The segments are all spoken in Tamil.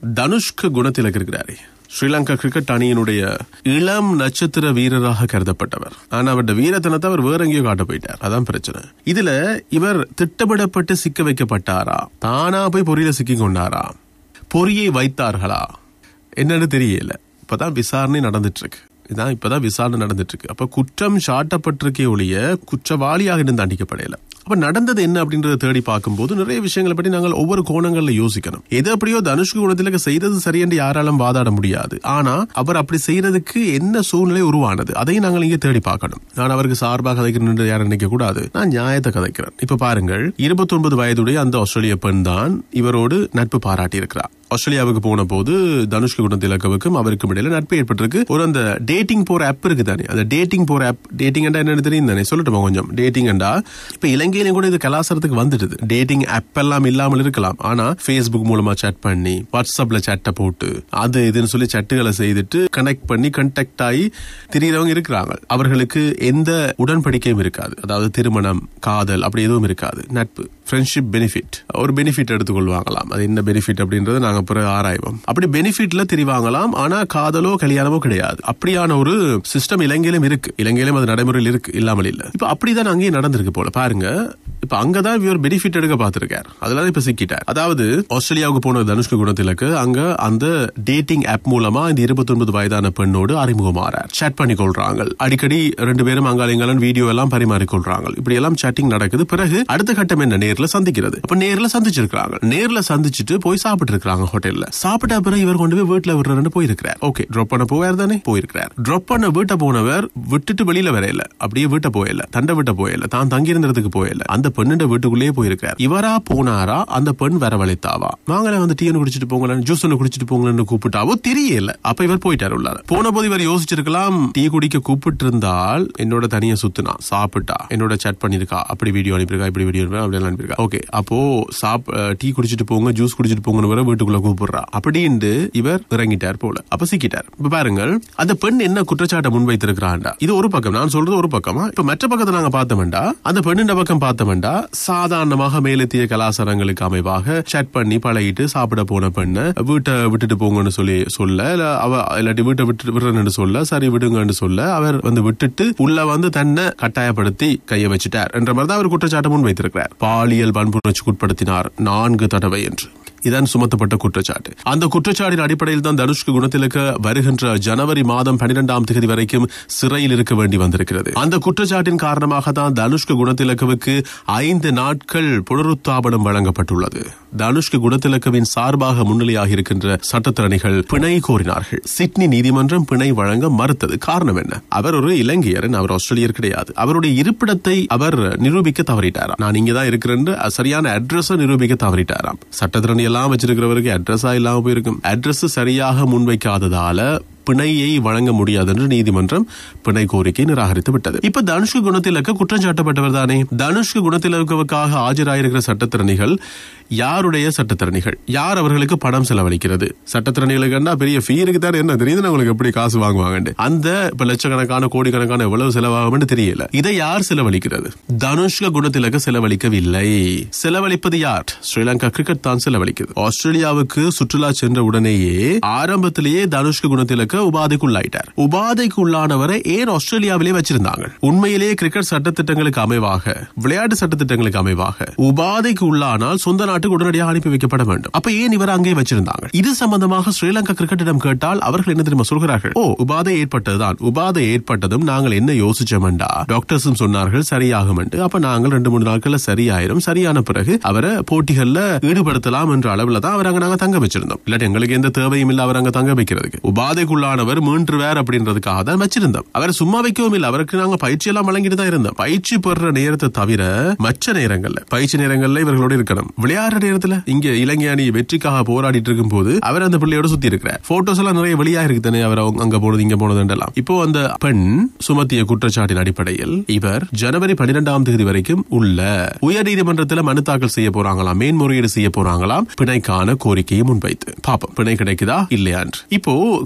தனுஷ்க குணத்திலக்கு இருக்கிறாரே ஸ்ரீலங்கா கிரிக்கெட் அணியினுடைய இளம் நட்சத்திர வீரராக கருதப்பட்டவர் ஆனா அவருடைய வீரத்தனத்தை அவர் வேற எங்கேயோ காட்ட போயிட்டார் அதான் பிரச்சனை இதுல இவர் திட்டமிடப்பட்டு சிக்க வைக்கப்பட்டாரா தானா போய் பொறியில சிக்கி கொண்டாரா பொறியை வைத்தார்களா என்னன்னு தெரியல இப்பதான் விசாரணை நடந்துட்டு இருக்கு இதான் இப்பதான் விசாரணை நடந்துட்டு இருக்கு அப்ப குற்றம் சாட்டப்பட்டிருக்கே ஒழிய குற்றவாளியாக இருந்து தண்டிக்கப்படையல அப்ப நடந்தது என்ன அப்படின்றத தேடி பார்க்கும்போது நிறைய விஷயங்களை பற்றி நாங்கள் ஒவ்வொரு கோணங்கள்ல யோசிக்கணும் எது அப்படியோ தனுஷ்கு குணத்திலக்கு செய்தது சரி என்று யாராலும் வாதாட முடியாது ஆனா அவர் அப்படி செய்யறதுக்கு என்ன சூழ்நிலை உருவானது அதையும் நாங்கள் இங்கே தேடி பார்க்கணும் நான் அவருக்கு சார்பாக கதைக்கிறேன் யாரும் நினைக்க கூடாது நான் நியாயத்தை கதைக்கிறேன் இப்ப பாருங்கள் இருபத்தி ஒன்பது வயதுடைய அந்த ஆஸ்திரேலிய பெண் தான் இவரோடு நட்பு பாராட்டி இருக்கிறார் ஆஸ்திரேலியாவுக்கு போன போது தனுஷ்க குணத்திலக்கவுக்கும் அவருக்கும் இடையில நட்பு ஏற்பட்டிருக்கு ஒரு அந்த டேட்டிங் போற ஆப் இருக்கு தானே அந்த டேட்டிங் போற ஆப் டேட்டிங் என்னன்னு தெரியும் தானே சொல்லட்டுமா கொஞ்சம் டேட்டிங் இப்ப இலங்கையிலும் கூட இது கலாச்சாரத்துக்கு வந்துடுது டேட்டிங் ஆப் எல்லாம் இல்லாமல் இருக்கலாம் ஆனா ஃபேஸ்புக் மூலமா chat பண்ணி வாட்ஸ்அப்ல சட்டை போட்டு அது இதுன்னு சொல்லி சட்டுகளை செய்துட்டு கனெக்ட் பண்ணி கண்டெக்ட் ஆகி திரியறவங்க இருக்கிறாங்க அவர்களுக்கு எந்த உடன்படிக்கையும் இருக்காது அதாவது திருமணம் காதல் அப்படி எதுவும் இருக்காது நட்பு ஃப்ரெண்ட்ஷிப் பெனிஃபிட் ஒரு பெனிஃபிட் எடுத்துக்கொள்வாங்களாம் அது என்ன பெனிஃபிட் அப்படின்றத நாங்க பிறகு ஆராய்வோம் அப்படி பெனிஃபிட்ல தெரிவாங்களாம் ஆனா காதலோ கல்யாணமோ கிடையாது அப்படியான ஒரு சிஸ்டம் இலங்கையிலும் இருக்கு இலங்கையிலும் அது நடைமுறையில் இருக்கு இல்லாமல் இல்ல இப்ப அப்படிதான் அங்கேயும் நடந்திருக்கு போல பாருங்க இப்ப அங்கதான் இவர் பெனிஃபிட் எடுக்க பார்த்திருக்கார் அதெல்லாம் இப்ப சிக்கிட்டார் அதாவது ஆஸ்திரேலியாவுக்கு போன தனுஷ்க குணத்திலக்கு அங்க அந்த டேட்டிங் ஆப் மூலமா இந்த இருபத்தி ஒன்பது வயதான பெண்ணோடு அறிமுகமாறார் சேட் பண்ணி கொள்றாங்க அடிக்கடி ரெண்டு பேரும் அங்காளிங்களும் வீடியோ எல்லாம் பரிமாறிக்கொள்றாங்க இப்படி எல்லாம் சேட்டிங் நடக்குது பிறகு அடுத்த கட்டம் என்ன நேர்ல சந்திக்கிறது அப்ப நேர்ல சந்திச்சிருக்காங்க நேர்ல சந்திச்சுட்டு போய் சாப்பிட்டு இருக்காங்க ஹோட்டல்ல சாப்பிட்ட பிறகு இவர் கொண்டு போய் வீட்டுல விடுறன்னு போயிருக்கிறார் ஓகே ட்ராப் பண்ண போவார் தானே போயிருக்கிறார் ட்ராப் பண்ண வீட்டை போனவர் விட்டுட்டு வெளியில வரையில அப்படியே வீட்டை போயல தண்டை வீட்டை போயல தான் தங்கியிருந்ததுக்கு போயல அந்த பெண்ணுட வீட்டுக்குள்ளேயே போயிருக்கார் இவரா போனாரா அந்த பெண் வரவழைத்தாவா வாங்கல வந்து டீ ஒன்று குடிச்சிட்டு போங்களேன் ஜூஸ் ஒன்று குடிச்சிட்டு போங்களேன்னு கூப்பிட்டாவோ தெரியல அப்ப இவர் போயிட்டார் உள்ளார போன போது இவர் யோசிச்சிருக்கலாம் டீ குடிக்க கூப்பிட்டு இருந்தால் என்னோட தனியா சுத்துனா சாப்பிட்டா என்னோட chat பண்ணிருக்கா அப்படி வீடியோ அனுப்பியிருக்கா இப்படி வீடியோ அப்படி எல்லாம் அனுப்பியிருக்கா ஓகே அப்போ சாப் டீ குடிச்சிட்டு போங்க ஜூஸ் குடிச்சிட்டு போங்கன்னு வர வீட்டுக்குள்ள கூப்பிடுறா அப்படின்னு இவர் இறங்கிட்டார் போல அப்ப சிக்கிட்டார் இப்ப பாருங்கள் அந்த பெண் என்ன குற்றச்சாட்டை முன்வைத்திருக்கிறாண்டா இது ஒரு பக்கம் நான் சொல்றது ஒரு பக்கமா இப்ப மற்ற பக்கத்தை நாங்க பார்த்தோம்டா அந்த பெண்ணின் பக்கம் பார்த்தோம்டா சாதாரணமாக மேலத்திய கலாச்சாரங்களுக்கு அமைவாக chat பண்ணி பழகிட்டு சாப்பிட போன பெண்ணை வீட்டை விட்டுட்டு போங்கன்னு சொல்லி சொல்ல இல்ல அவ இல்லாட்டி வீட்டை விட்டு விடுறேன்னு சொல்ல சரி விடுங்கன்னு சொல்ல அவர் வந்து விட்டுட்டு உள்ள வந்து தன்னை கட்டாயப்படுத்தி கையை வச்சுட்டார் என்ற மாதிரி தான் அவர் குற்றச்சாட்டை முன் வைத்திருக்கிறார் பாலியல் வன்புணர்ச்சிக்கு உட்படுத்தினார் நான்கு தடவை என்று இதான் சுமத்தப்பட்ட குற்றச்சாட்டு அந்த குற்றச்சாட்டின் அடிப்படையில் தான் தனுஷ்கு குணத்திலக்க வருகின்ற ஜனவரி மாதம் பன்னிரெண்டாம் தேதி வரைக்கும் சிறையில் இருக்க வேண்டி வந்திருக்கிறது அந்த குற்றச்சாட்டின் காரணமாக தான் தனுஷ்கு குணத்திலக்கவுக்கு ஐந்து நாட்கள் புனருத்தாபனம் வழங்கப்பட்டுள்ளது தனுஷ்கு குணத்திலக்கவின் சார்பாக முன்னிலையாக இருக்கின்ற சட்டத்திறனிகள் பிணை கோரினார்கள் சிட்னி நீதிமன்றம் பிணை வழங்க மறுத்தது காரணம் என்ன அவர் ஒரு இலங்கையர் அவர் ஆஸ்திரேலியர் கிடையாது அவருடைய இருப்பிடத்தை அவர் நிரூபிக்க தவறிட்டாராம் நான் இங்கதான் இருக்கிறேன் சரியான அட்ரஸ் நிரூபிக்க தவறிட்டாராம் சட்டத்திறனி எல்லாம் வச்சிருக்கிறவருக்கு அட்ரஸா இல்லாம போயிருக்கும் அட்ரஸ் சரியாக முன்வைக்காததால பிணையை வழங்க முடியாது என்று நீதிமன்றம் பிணை கோரிக்கை நிராகரித்து விட்டது இப்ப தனுஷ்கு குணத்திலக்க குற்றம் சாட்டப்பட்டவர் தானே தனுஷ்கு குணத்திலக்கவுக்காக ஆஜராயிருக்கிற சட்டத்திறனிகள் யாருடைய சட்டத்திறனிகள் யார் அவர்களுக்கு பணம் செலவழிக்கிறது சட்டத்திறனிகளுக்கு பெரிய ஃபீ இருக்கு தானே என்ன தெரியுது உங்களுக்கு எப்படி காசு வாங்குவாங்க அந்த இப்ப லட்சக்கணக்கான கோடிக்கணக்கான எவ்வளவு செலவாகும் தெரியல இதை யார் செலவழிக்கிறது தனுஷ்க குணத்திலக்க செலவழிக்கவில்லை செலவழிப்பது யார் ஸ்ரீலங்கா கிரிக்கெட் தான் செலவழிக்குது ஆஸ்திரேலியாவுக்கு சுற்றுலா சென்ற உடனேயே ஆரம்பத்திலேயே தனுஷ்க குணத்திலக்க உபாதைக்கு உள்ளாயிட்டார் உபாதைக்கு உள்ளானவரை ஏன் ஆஸ்திரேலியாவிலே வச்சிருந்தாங்க உண்மையிலேயே கிரிக்கெட் சட்டத்திட்டங்களுக்கு அமைவாக விளையாட்டு சட்டத்திட்டங்களுக்கு அமைவாக உபாதைக்கு உள்ளானால் சொந்த நாட்டுக்கு உடனடியாக அனுப்பி வைக்கப்பட வேண்டும் அப்ப ஏன் இவர் அங்கே வச்சிருந்தாங்க இது சம்பந்தமாக ஸ்ரீலங்கா கிரிக்கெட்டிடம் கேட்டால் அவர்கள் என்ன தெரியுமா சொல்கிறார்கள் ஓ உபாதை ஏற்பட்டதுதான் உபாதை ஏற்பட்டதும் நாங்கள் என்ன யோசிச்சோம்டா டாக்டர்ஸும் சொன்னார்கள் சரியாகும் என்று அப்ப நாங்கள் ரெண்டு மூணு நாட்கள்ல சரியாயிரும் சரியான பிறகு அவரை போட்டிகள்ல ஈடுபடுத்தலாம் என்ற அளவுல தான் அவர் அங்க நாங்க தங்க வச்சிருந்தோம் இல்லாட்டி எங்களுக்கு எந்த தேவையும் இல்ல அவர் அங்க தங்க வைக்கிறதுக்கு உபாதைக்குள்ளானவர் மூன்று வேர் அப்படின்றதுக்காக தான் வச்சிருந்தோம் அவர் சும்மா வைக்கவும் இல்லை அவருக்கு நாங்க பயிற்சி எல்லாம் வழங்கிட்டு தான் இருந்தோம் பயிற்சி பெறுற நேரத்தை தவிர மற்ற நேரங்கள்ல பயிற்சி நேரங்கள்ல இவர்களோட இருக்கணும் விளையாடுற நேரத்துல இங்க இலங்கை அணி வெற்றிக்காக போராடிட்டு இருக்கும் போது அவர் அந்த பிள்ளையோட சுத்தி இருக்கிறார் போட்டோஸ் எல்லாம் நிறைய வெளியா இருக்கு தானே அவர் அவங்க அங்க போனது இங்க போனதுன்றலாம் இப்போ அந்த பெண் சுமத்திய குற்றச்சாட்டின் அடிப்படையில் இவர் ஜனவரி பன்னிரெண்டாம் தேதி வரைக்கும் உள்ள உயர் நீதிமன்றத்தில் மனு தாக்கல் செய்ய போறாங்களாம் மேன்முறையீடு செய்ய போறாங்களாம் பிணைக்கான கோரிக்கையை முன்வைத்து பாப்போம் பிணை கிடைக்குதா இல்லையா இப்போ ஸ்ரீலங்கா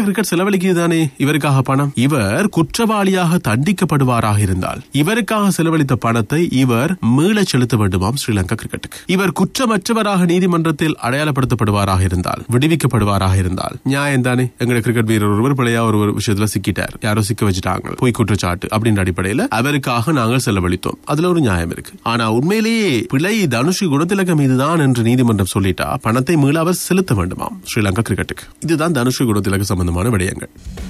கிரிக்கெட் செலவழிக்குதுதானே இவருக்காக பணம் இவர் குற்றவாளியாக தண்டிக்கப்படுவாராக இருந்தால் இவருக்காக செலவழித்த பணத்தை இவர் மீளச் செலுத்த வேண்டுமாம் ஸ்ரீலங்கா கிரிக்கெட்டுக்கு இவர் குற்றமற்றவராக நீதிமன்றத்தில் அடையாளப்படுத்தப்படுவாராக இருந்தால் விடுவிக்கப்படுவாராக இருந்தால் நியாயம் தானே எங்க கிரிக்கெட் வீரர் ஒருவர் பிழையா ஒரு ஒரு விஷயத்துல சிக்கிட்டார் யாரோ சிக்க வச்சுட்டாங்க பொய் குற்றச்சாட்டு அப்படின்ற அடிப்படையில அவருக்காக நாங்கள் செலவழித்தோம் அதுல ஒரு நியாயம் இருக்கு ஆனா உண்மையிலேயே பிழை தனுஷி குணத்திலக மீதுதான் என்று நீதிமன்றம் சொல்லிட்டா பணத்தை மீள அவர் செலுத்த வேண்டுமாம் ஸ்ரீலங்கா கிரிக்கெட்டுக்கு இதுதான் தனுஷி குணத்திலக சம்பந்தமான விடயங்கள்